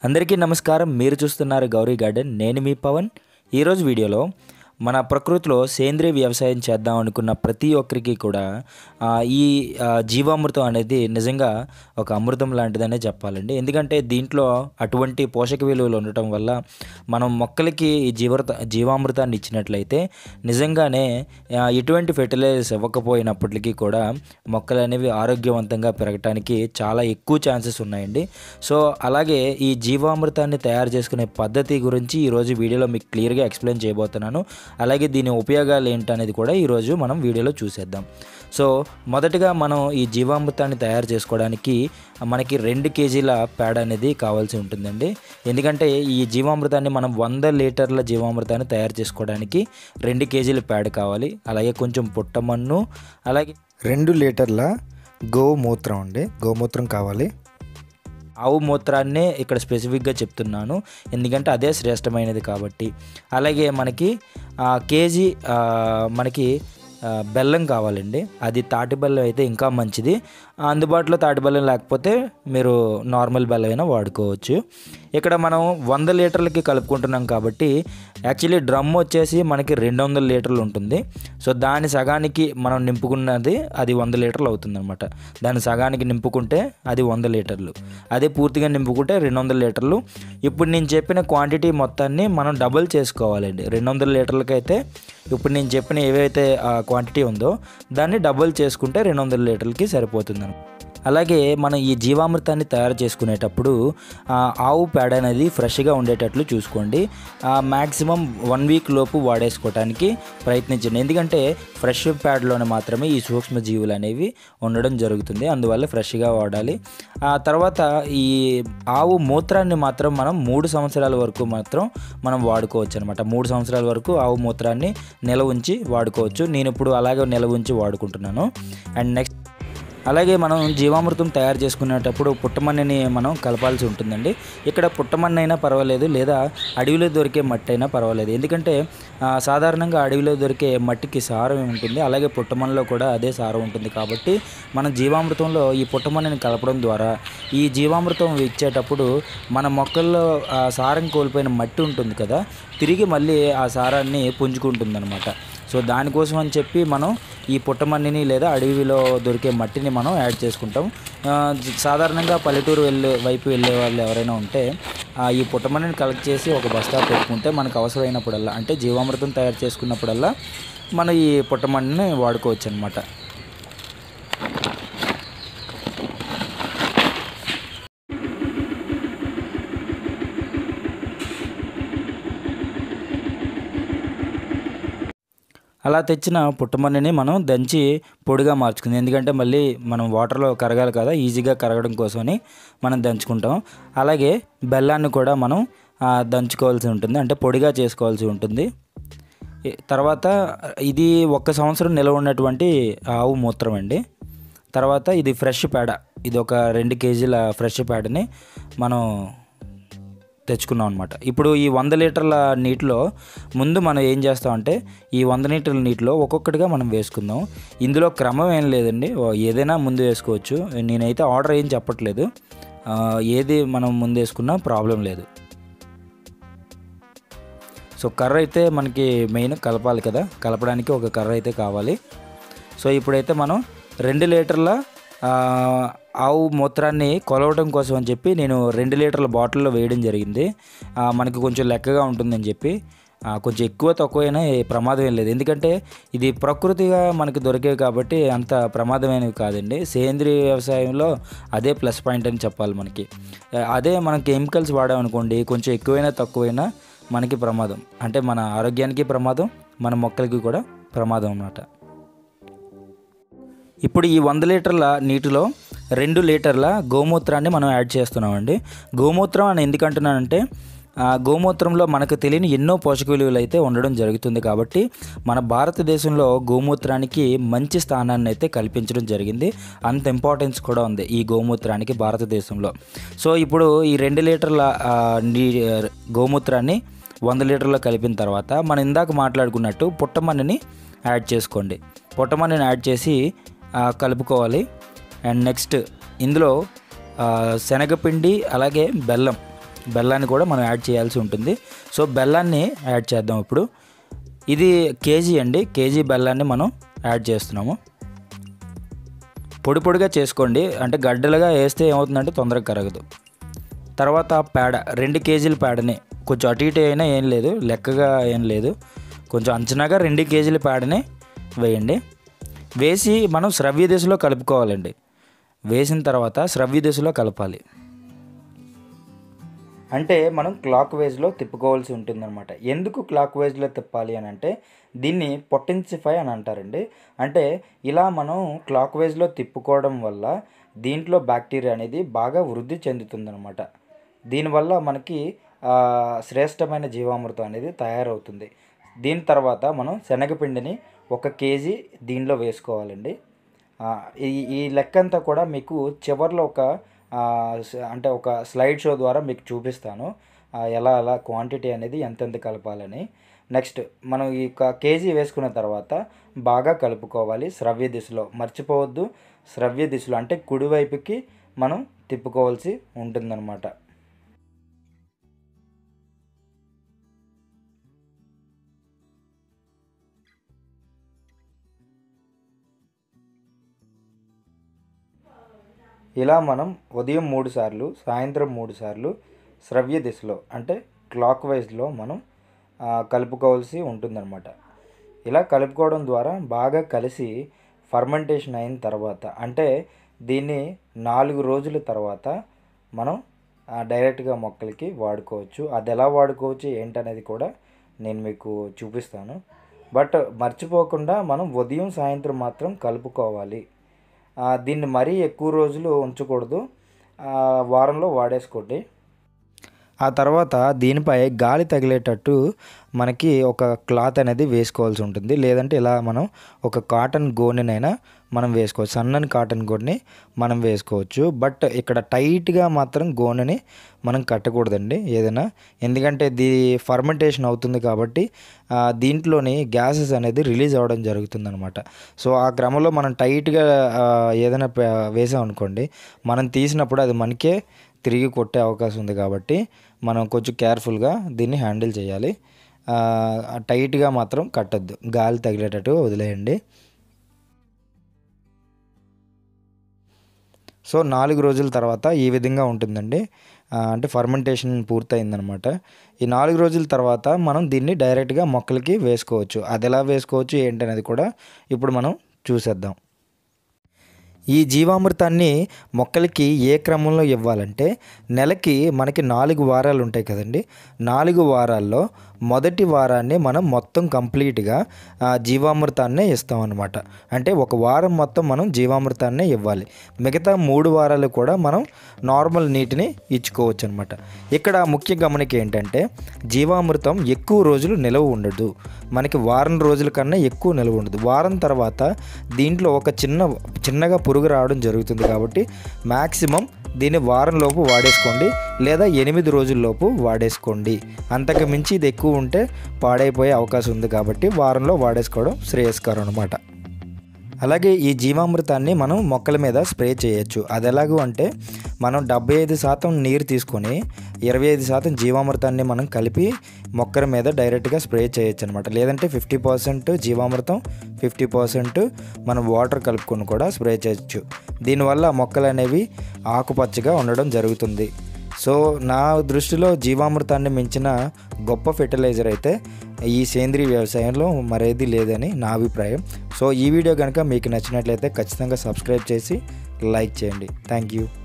అందరికీ నమస్కారం మీరు చూస్తున్నారు గౌరీ గార్డెన్ నేను మీ పవన్ ఈరోజు వీడియోలో మన ప్రకృతిలో సేంద్రియ వ్యవసాయం చేద్దాం అనుకున్న ప్రతి ఒక్కరికి కూడా ఆ, ఈ ఆ, జీవామృతం అనేది నిజంగా ఒక అమృతం లాంటిదనే చెప్పాలండి ఎందుకంటే దీంట్లో అటువంటి పోషక విలువలు ఉండటం వల్ల మనం మొక్కలకి ఈ జీవృత జీవామృతాన్ని ఇచ్చినట్లయితే నిజంగానే ఆ, ఎటువంటి ఫెర్టిలైజర్స్ ఇవ్వకపోయినప్పటికీ కూడా మొక్కలు అనేవి ఆరోగ్యవంతంగా పెరగటానికి చాలా ఎక్కువ ఛాన్సెస్ ఉన్నాయండి సో అలాగే ఈ జీవామృతాన్ని తయారు చేసుకునే పద్ధతి గురించి ఈరోజు వీడియోలో మీకు క్లియర్గా ఎక్స్ప్లెయిన్ చేయబోతున్నాను అలాగే దీని ఉపయోగాలు ఏంటనేది కూడా ఈరోజు మనం వీడియోలో చూసేద్దాం సో మొదటగా మనం ఈ జీవామృతాన్ని తయారు చేసుకోవడానికి మనకి రెండు కేజీల పేడ అనేది కావాల్సి ఉంటుందండి ఎందుకంటే ఈ జీవామృతాన్ని మనం వంద లీటర్ల జీవామృతాన్ని తయారు చేసుకోవడానికి రెండు కేజీల పేడ కావాలి అలాగే కొంచెం పుట్టమన్ను అలాగే రెండు లీటర్ల గోమూత్రం అండి గోమూత్రం కావాలి ఆవు మూత్రాన్నే ఇక్కడ స్పెసిఫిక్గా చెప్తున్నాను ఎందుకంటే అదే శ్రేష్టమైనది కాబట్టి అలాగే మనకి ఆ, కేజీ ఆ, మనకి ఆ, బెల్లం కావాలండి అది తాటి బెల్లం అయితే ఇంకా మంచిది అందుబాటులో తాటి బెల్లం లేకపోతే మీరు నార్మల్ బెల్లం అయినా వాడుకోవచ్చు ఇక్కడ మనం వంద లీటర్లకి కలుపుకుంటున్నాం కాబట్టి యాక్చువల్లీ డ్రమ్ వచ్చేసి మనకి రెండు వందల లీటర్లు ఉంటుంది సో దాని సగానికి మనం నింపుకున్నది అది వంద లీటర్లు అవుతుంది అనమాట దాని సగానికి నింపుకుంటే అది వంద లీటర్లు అదే పూర్తిగా నింపుకుంటే రెండు వందల లీటర్లు ఇప్పుడు నేను చెప్పిన క్వాంటిటీ మొత్తాన్ని మనం డబుల్ చేసుకోవాలండి రెండు వందల లీటర్లకైతే ఇప్పుడు నేను చెప్పిన ఏవైతే క్వాంటిటీ ఉందో దాన్ని డబుల్ చేసుకుంటే రెండు వందల లీటర్లకి సరిపోతుంది అలాగే మనం ఈ జీవామృతాన్ని తయారు చేసుకునేటప్పుడు ఆ, ఆవు పేడ అనేది ఫ్రెష్గా ఉండేటట్లు చూసుకోండి మ్యాక్సిమం వన్ వీక్ లోపు వాడేసుకోవడానికి ప్రయత్నించండి ఎందుకంటే ఫ్రెష్ ప్యాడ్లోనే మాత్రమే ఈ సూక్ష్మజీవులు అనేవి ఉండడం జరుగుతుంది అందువల్ల ఫ్రెష్గా వాడాలి ఆ తర్వాత ఈ ఆవు మూత్రాన్ని మాత్రం మనం మూడు సంవత్సరాల వరకు మాత్రం మనం వాడుకోవచ్చు అనమాట మూడు సంవత్సరాల వరకు ఆవు మూత్రాన్ని నిల్వ ఉంచి వాడుకోవచ్చు నేను ఇప్పుడు అలాగే నిల్వ ఉంచి వాడుకుంటున్నాను అండ్ నెక్స్ట్ అలాగే మనం జీవామృతం తయారు చేసుకునేటప్పుడు పుట్టమన్నిని మనం కలపాల్సి ఉంటుందండి ఇక్కడ పుట్టమన్ను అయినా పర్వాలేదు లేదా అడవిలో దొరికే మట్టి అయినా పర్వాలేదు ఎందుకంటే ఆ, సాధారణంగా అడవిలో దొరికే మట్టికి సారం ఉంటుంది అలాగే పుట్టమన్నులో కూడా అదే సారం ఉంటుంది కాబట్టి మన జీవామృతంలో ఈ పుట్టమన్నిని కలపడం ద్వారా ఈ జీవామృతం ఇచ్చేటప్పుడు మన మొక్కల్లో ఆ సారం కోల్పోయిన మట్టి ఉంటుంది కదా తిరిగి మళ్ళీ ఆ సారాన్ని పుంజుకుంటుంది సో దానికోసం అని చెప్పి మనం ఈ పుట్టమన్నిని లేదా అడవిలో దొరికే మట్టిని మనం యాడ్ చేసుకుంటాం ఆ, జ- సాధారణంగా పల్లెటూరు వెళ్ళే వైపు వెళ్ళే వాళ్ళు ఎవరైనా ఉంటే ఆ, ఈ పుట్టమన్నిని కలెక్ట్ చేసి ఒక బస్తా పెట్టుకుంటే మనకు అవసరమైనప్పుడల్లా అంటే జీవామృతం తయారు చేసుకున్నప్పుడల్లా మనం ఈ పుట్టమన్నిని వాడుకోవచ్చు అనమాట అలా తెచ్చిన పుట్టమన్నిని మనం దంచి పొడిగా మార్చుకుంది ఎందుకంటే మళ్ళీ మనం వాటర్లో కరగాలి కదా ఈజీగా కరగడం కోసమని మనం దంచుకుంటాం అలాగే బెల్లాన్ని కూడా మనం ఆ, దంచుకోవాల్సి ఉంటుంది అంటే పొడిగా చేసుకోవాల్సి ఉంటుంది ఈ- తర్వాత ఇది ఒక్క సంవత్సరం నిలవ ఉన్నటువంటి ఆవు మూత్రం అండి తర్వాత ఇది ఫ్రెష్ పేడ ఇది ఒక రెండు కేజీల ఫ్రెష్ పేడని మనం తెచ్చుకున్నాం అనమాట ఇప్పుడు ఈ వంద లీటర్ల నీటిలో ముందు మనం ఏం చేస్తామంటే ఈ వంద లీటర్ల నీటిలో ఒక్కొక్కటిగా మనం వేసుకుందాం ఇందులో క్రమం ఏం లేదండి ఓ ఏదైనా ముందు వేసుకోవచ్చు నేనైతే ఆర్డర్ ఏం చెప్పట్లేదు ఆ, ఏది మనం ముందు వేసుకున్నా ప్రాబ్లం లేదు సో కర్ర అయితే మనకి మెయిన్ కలపాలి కదా కలపడానికి ఒక కర్ర అయితే కావాలి సో ఇప్పుడైతే మనం రెండు లీటర్ల ఆ, ఆవు మూత్రాన్ని కొలవడం కోసం అని చెప్పి నేను రెండు లీటర్ల బాటిల్లో వేయడం జరిగింది ఆ, మనకి కొంచెం లెక్కగా ఉంటుందని చెప్పి ఆ, కొంచెం ఎక్కువ తక్కువైనా ఏ ప్రమాదం ఏం లేదు ఎందుకంటే ఇది ప్రకృతిగా మనకి దొరికేవి కాబట్టి అంత ప్రమాదమైనవి కాదండి సేంద్రియ వ్యవసాయంలో అదే ప్లస్ పాయింట్ అని చెప్పాలి మనకి ఆ, అదే మనం కెమికల్స్ వాడామనుకోండి కొంచెం ఎక్కువైనా తక్కువైనా మనకి ప్రమాదం అంటే మన ఆరోగ్యానికి ప్రమాదం మన మొక్కలకి కూడా ప్రమాదం అన్నమాట ఇప్పుడు ఈ వంద లీటర్ల నీటిలో రెండు లీటర్ల గోమూత్రాన్ని మనం యాడ్ చేస్తున్నామండి గోమూత్రం అని ఎందుకు అంటున్నానంటే ఆ గోమూత్రంలో మనకు తెలియని ఎన్నో పోషక విలువలు అయితే ఉండడం జరుగుతుంది కాబట్టి మన భారతదేశంలో గోమూత్రానికి మంచి స్థానాన్ని అయితే కల్పించడం జరిగింది అంత ఇంపార్టెన్స్ కూడా ఉంది ఈ గోమూత్రానికి భారతదేశంలో సో ఇప్పుడు ఈ రెండు లీటర్ల ఆ, నీ గోమూత్రాన్ని వంద లీటర్లో కలిపిన తర్వాత మనం ఇందాక మాట్లాడుకున్నట్టు పుట్టమన్నిని యాడ్ చేసుకోండి పుట్టమన్నిని యాడ్ చేసి ఆ, కలుపుకోవాలి అండ్ నెక్స్ట్ ఇందులో ఆ, శనగపిండి అలాగే బెల్లం బెల్లాన్ని కూడా మనం యాడ్ చేయాల్సి ఉంటుంది సో బెల్లాన్ని యాడ్ చేద్దాం ఇప్పుడు ఇది కేజీ అండి కేజీ బెల్లాన్ని మనం యాడ్ చేస్తున్నాము పొడి పొడిగా చేసుకోండి అంటే గడ్డలుగా వేస్తే ఏమవుతుందంటే తొందరగా కరగదు తర్వాత పేడ రెండు కేజీల పేడని కొంచెం అటు ఇటు అయినా ఏం లేదు లెక్కగా ఏం లేదు కొంచెం అంచనాగా రెండు కేజీల పేడని వేయండి వేసి మనం స్రవ్య దశలో కలుపుకోవాలండి వేసిన తర్వాత స్రవ్య దశలో కలపాలి అంటే మనం క్లాక్ వైజ్లో తిప్పుకోవాల్సి ఉంటుందన్నమాట ఎందుకు క్లాక్ వైజ్లో తిప్పాలి అని అంటే దీన్ని పొటెన్సిఫై అని అంటారండి అంటే ఇలా మనం క్లాక్ వైజ్లో తిప్పుకోవడం వల్ల దీంట్లో బ్యాక్టీరియా అనేది బాగా వృద్ధి చెందుతుందన్నమాట దీనివల్ల మనకి ఆ, శ్రేష్టమైన జీవామృతం అనేది తయారవుతుంది దీని తర్వాత మనం శనగపిండిని ఒక కేజీ దీనిలో వేసుకోవాలండి ఆ, ఈ ఈ లెక్క అంతా కూడా మీకు చివర్లో ఒక ఆ, స- అంటే ఒక స్లైడ్ షో ద్వారా మీకు చూపిస్తాను ఆ, ఎలా ఎలా క్వాంటిటీ అనేది ఎంతెంత కలపాలని నెక్స్ట్ మనం ఈ ఒక కేజీ వేసుకున్న తర్వాత బాగా కలుపుకోవాలి స్రవ్య దిశలో మర్చిపోవద్దు స్రవ్య దిశలో అంటే కుడివైపుకి మనం తిప్పుకోవాల్సి ఉంటుందన్నమాట ఇలా మనం ఉదయం మూడు సార్లు సాయంత్రం మూడు సార్లు స్రవ్య దిశలో అంటే క్లాక్ వైజ్లో మనం ఆ, కలుపుకోవాల్సి ఉంటుందన్నమాట ఇలా కలుపుకోవడం ద్వారా బాగా కలిసి ఫర్మెంటేషన్ అయిన తర్వాత అంటే దీన్ని నాలుగు రోజుల తర్వాత మనం ఆ, డైరెక్ట్గా మొక్కలకి వాడుకోవచ్చు అది ఎలా వాడుకోవచ్చు ఏంటనేది కూడా నేను మీకు చూపిస్తాను బట్ మర్చిపోకుండా మనం ఉదయం సాయంత్రం మాత్రం కలుపుకోవాలి ఆ, దీన్ని మరీ ఎక్కువ రోజులు ఉంచకూడదు ఆ, వారంలో వాడేసుకోండి ఆ తర్వాత దీనిపై గాలి తగిలేటట్టు మనకి ఒక క్లాత్ అనేది వేసుకోవాల్సి ఉంటుంది లేదంటే ఇలా మనం ఒక కాటన్ గోనెనైనా మనం వేసుకోవచ్చు సన్నని కాటన్ గోనెని మనం వేసుకోవచ్చు బట్ ఇక్కడ టైట్గా మాత్రం గోనెని మనం కట్టకూడదండి ఏదైనా ఎందుకంటే దీ ఫర్మెంటేషన్ అవుతుంది కాబట్టి ఆ, దీంట్లోని గ్యాసెస్ అనేది రిలీజ్ అవ్వడం జరుగుతుంది అనమాట సో ఆ క్రమంలో మనం టైట్గా ఆ, ఏదైనా ప- వేసామనుకోండి మనం తీసినప్పుడు అది మనకే తిరిగి కొట్టే అవకాశం ఉంది కాబట్టి మనం కొంచెం కేర్ఫుల్గా దీన్ని హ్యాండిల్ చేయాలి ఆ, టైట్గా మాత్రం కట్టద్దు గాలి తగిలేటట్టు వదిలేయండి సో నాలుగు రోజుల తర్వాత ఈ విధంగా ఉంటుందండి ఆ, అంటే ఫర్మెంటేషన్ పూర్తయిందనమాట ఈ నాలుగు రోజుల తర్వాత మనం దీన్ని డైరెక్ట్గా మొక్కలకి వేసుకోవచ్చు అది ఎలా వేసుకోవచ్చు ఏంటనేది కూడా ఇప్పుడు మనం చూసేద్దాం ఈ జీవామృతాన్ని మొక్కలకి ఏ క్రమంలో ఇవ్వాలంటే నెలకి మనకి నాలుగు వారాలు ఉంటాయి కదండి నాలుగు వారాల్లో మొదటి వారాన్ని మనం మొత్తం కంప్లీట్గా ఆ, జీవామృతాన్నే ఇస్తామన్నమాట అంటే ఒక వారం మొత్తం మనం జీవామృతాన్నే ఇవ్వాలి మిగతా మూడు వారాలు కూడా మనం నార్మల్ నీటిని ఇచ్చుకోవచ్చు అనమాట ఇక్కడ ముఖ్య గమనిక ఏంటంటే జీవామృతం ఎక్కువ రోజులు నిలవ ఉండదు మనకి వారం రోజుల కన్నా ఎక్కువ నిలవ ఉండదు వారం తర్వాత దీంట్లో ఒక చిన్న చిన్నగా పురుగు రావడం జరుగుతుంది కాబట్టి మ్యాక్సిమం దీన్ని వారంలోపు వాడేసుకోండి లేదా ఎనిమిది రోజుల్లోపు వాడేసుకోండి అంతకు మించి ఇది ఎక్కువ ఉంటే పాడైపోయే అవకాశం ఉంది కాబట్టి వారంలో వాడేసుకోవడం శ్రేయస్కరం అనమాట అలాగే ఈ జీవామృతాన్ని మనం మొక్కల మీద స్ప్రే చేయొచ్చు అది ఎలాగూ అంటే మనం డెబ్బై ఐదు శాతం నీరు తీసుకొని ఇరవై ఐదు శాతం జీవామృతాన్ని మనం కలిపి మొక్కల మీద డైరెక్ట్గా స్ప్రే చేయొచ్చు అనమాట లేదంటే ఫిఫ్టీ పర్సెంట్ జీవామృతం ఫిఫ్టీ పర్సెంట్ మనం వాటర్ కలుపుకొని కూడా స్ప్రే చేయొచ్చు దీనివల్ల మొక్కలు అనేవి ఆకుపచ్చగా ఉండడం జరుగుతుంది సో నా దృష్టిలో జీవామృతాన్ని మించిన గొప్ప ఫెర్టిలైజర్ అయితే ఈ సేంద్రీయ వ్యవసాయంలో మరేది లేదని నా అభిప్రాయం సో ఈ వీడియో కనుక మీకు నచ్చినట్లయితే ఖచ్చితంగా సబ్స్క్రైబ్ చేసి లైక్ చేయండి థ్యాంక్ యూ